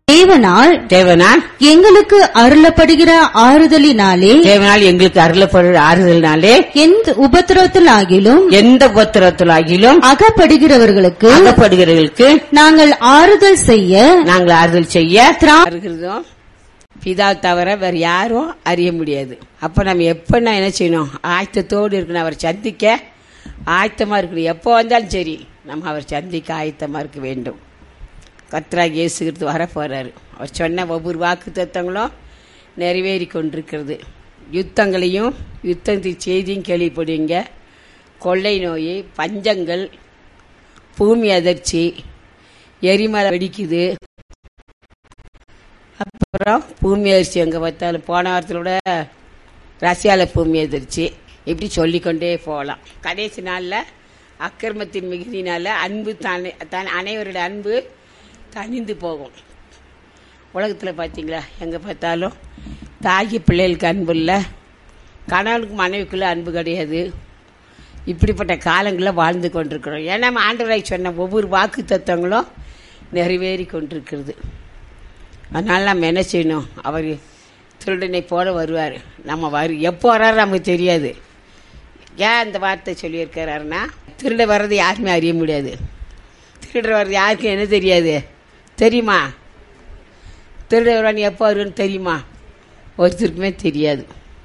தேவனால் தேவனால் எங்களுக்கு அருளப்படுகிற ஆறுதலினாலே தேவனால் எங்களுக்கு அருளப்படுற ஆறுதல்னாலே எந்த உபத்திரவத்திலாகிலும் எந்த உபத்திரத்திலாகிலும் அகப்படுகிறவர்களுக்கு அகப்படுகிறவர்களுக்கு நாங்கள் ஆறுதல் செய்ய நாங்கள் ஆறுதல் செய்ய திரா- இருக்கிறதும் பிதா தவிர வேற யாரும் அறிய முடியாது அப்ப நம்ம எப்ப நான் என்ன செய்யணும் ஆயத்தத்தோடு இருக்கணும் அவர் சந்திக்க ஆயத்தமா இருக்கணும் எப்போ வந்தாலும் சரி நம்ம அவர் சந்திக்க ஆயத்தமா இருக்க வேண்டும் கத்ராக இயேசுகிறது வர போறாரு அவர் சொன்ன ஒவ்வொரு வாக்கு தத்தங்களும் நிறைவேறி கொண்டிருக்கிறது யுத்தங்களையும் யுத்தத்தின் செய்தியும் கேள்விப்படுவீங்க கொள்ளை நோய் பஞ்சங்கள் பூமி அதிர்ச்சி எரிமலை வெடிக்குது அப்புறம் பூமி அதிர்ச்சி எங்கே பார்த்தாலும் போன வாரத்தில் கூட ரஷ்யாவில் பூமி அதிர்ச்சி இப்படி சொல்லிக்கொண்டே போகலாம் கடைசி நாளில் அக்கிரமத்தின் மிகுதினால அன்பு தானே தான் அனைவருடைய அன்பு தணிந்து போகும் உலகத்தில் பார்த்தீங்களா எங்கே பார்த்தாலும் தாகி பிள்ளைகளுக்கு அன்பு இல்லை கணவனுக்கு மனைவிக்குள்ள அன்பு கிடையாது இப்படிப்பட்ட காலங்களில் வாழ்ந்து கொண்டிருக்கிறோம் ஏன்னா நம்ம ஆண்டவராய் சொன்ன ஒவ்வொரு வாக்கு தத்துவங்களும் நிறைவேறி கொண்டிருக்கிறது அதனால நம்ம என்ன செய்யணும் அவர் திருடனை போல வருவார் நம்ம வரு எப்போ வர்றாரு நமக்கு தெரியாது ஏன் அந்த வார்த்தை சொல்லியிருக்கிறாருன்னா திருட வர்றது யாருமே அறிய முடியாது திருட வர்றது யாருக்கும் என்ன தெரியாது தெரியுமா திருட வருவான் எப்போ வருவான்னு தெரியுமா ஒருத்தருக்குமே தெரியாது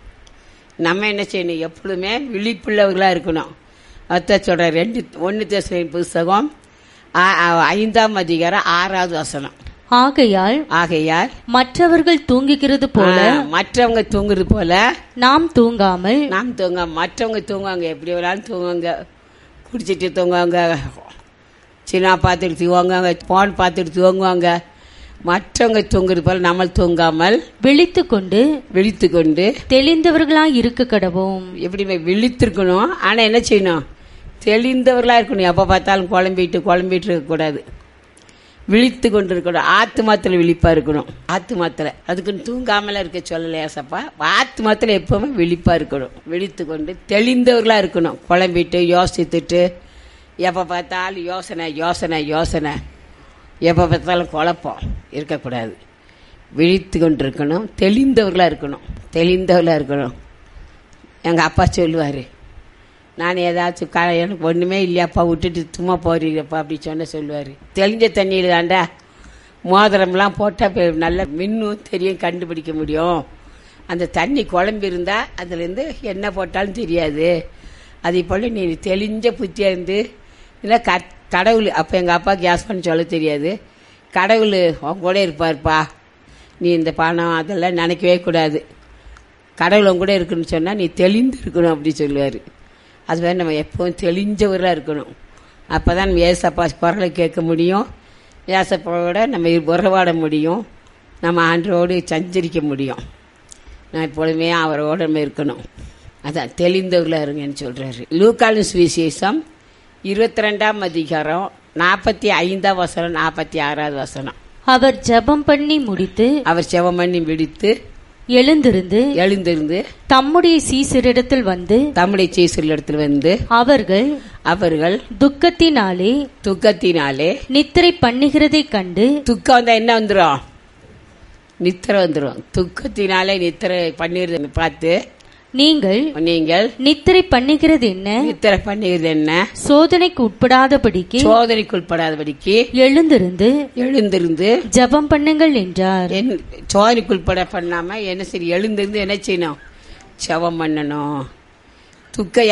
நம்ம என்ன செய்யணும் எப்பொழுதுமே விழிப்புள்ளவர்களாக இருக்கணும் அத்த சொல்ற ரெண்டு ஒன்று தேசத்தின் புஸ்தகம் ஆ- ஆ- ஐந்தாம் அதிகாரம் ஆறாவது வசனம் ஆகையால் ஆகையால் மற்றவர்கள் தூங்குகிறது போல ஆ, மற்றவங்க தூங்குறது போல நாம் தூங்காமல் நாம் தூங்க மற்றவங்க தூங்குவாங்க எப்படி வேணாலும் தூங்குவாங்க குடிச்சிட்டு தூங்குவாங்க சினிமா பார்த்துட்டு தூங்குவாங்க போன் பார்த்துட்டு தூங்குவாங்க மற்றவங்க தூங்குறது போல நம்ம தூங்காமல் விழித்துக் கொண்டு விழித்து கொண்டு தெளிந்தவர்களாய் இருக்க கடவோம் எப்படி விழித்திருக்கணும் ஆனால் என்ன செய்யணும் தெளிந்தவர்களாக இருக்கணும் எப்போ பார்த்தாலும் குழம்பிட்டு குழம்பிட்டு இருக்கக்கூடாது விழித்து கொண்டு இருக்கணும் ஆத்துமாத்தில் விழிப்பா இருக்கணும் ஆத்துமாத்தில் அதுக்குன்னு தூங்காமல இருக்க சொல்லலையா சப்பா ஆத்துமாத்தில் எப்பவுமே விழிப்பா இருக்கணும் விழித்து கொண்டு தெளிந்தவர்களா இருக்கணும் குழம்பிட்டு யோசித்துட்டு எப்போ பார்த்தாலும் யோசனை யோசனை யோசனை எப்போ பார்த்தாலும் குழப்பம் இருக்கக்கூடாது விழித்து கொண்டு இருக்கணும் தெளிந்தவர்களா இருக்கணும் தெளிந்தவர்களா இருக்கணும் எங்கள் அப்பா சொல்லுவார் நான் ஏதாச்சும் க எனக்கு ஒன்றுமே இல்லையாப்பா விட்டுட்டு சும்மா போறீங்கப்பா அப்படி சொன்ன சொல்லுவார் தெளிஞ்ச தண்ணியில் தாண்டா மோதிரம்லாம் போட்டால் நல்ல மின்னும் தெரியும் கண்டுபிடிக்க முடியும் அந்த தண்ணி குழம்பு இருந்தால் அதுலேருந்து என்ன போட்டாலும் தெரியாது அதே போல் நீ தெளிஞ்ச புத்தியாக இருந்து இல்லை க கடவுள் அப்போ எங்கள் அப்பா கேஸ் பண்ணி சொல்ல தெரியாது கடவுள் உன் கூட இருப்பார்ப்பா நீ இந்த பணம் அதெல்லாம் நினைக்கவே கூடாது கடவுள் உன் கூட இருக்குன்னு சொன்னால் நீ தெளிந்து இருக்கணும் அப்படி சொல்லுவார் அது மாதிரி நம்ம எப்பவும் தெளிஞ்சவராக இருக்கணும் அப்போ தான் நம்ம ஏசப்பா குரலை கேட்க முடியும் ஏசப்பாவோட நம்ம உறவாட முடியும் நம்ம ஆண்டரோடு சஞ்சரிக்க முடியும் நான் எப்பொழுதுமே அவரோட நம்ம இருக்கணும் அதான் தெளிந்தவர்களாக இருங்கன்னு சொல்கிறாரு லூக்காலு சுவிசேஷம் இருபத்தி ரெண்டாம் அதிகாரம் நாற்பத்தி ஐந்தாம் வசனம் நாற்பத்தி ஆறாவது வசனம் அவர் ஜெபம் பண்ணி முடித்து அவர் செவம் பண்ணி விடுத்து எழுந்திருந்து எழுந்திருந்து தம்முடைய சீசரிடத்தில் வந்து தமிழை சீசல் இடத்துல வந்து அவர்கள் அவர்கள் துக்கத்தினாலே துக்கத்தினாலே நித்திரை பண்ணுகிறதைக் கண்டு துக்கம் வந்தா என்ன வந்துடும் நித்திரை வந்துடும் துக்கத்தினாலே நித்திரை பண்ணிடுறது பார்த்து நீங்கள் நீங்கள் நித்திரை பண்ணுகிறது என்ன நித்திரை பண்ணிடுறது என்ன சோதனைக்கு உட்படாதபடிக்கு சோதனைக்குட்படாதபடிக்கு எழுந்திருந்து எழுந்திருந்து ஜெபம் பண்ணுங்கள் என்றார் என் சோதனைக்குட்பட பண்ணாம என்ன சரி எழுந்திருந்து என்ன செய்யணும் செவம் பண்ணணும் துக்க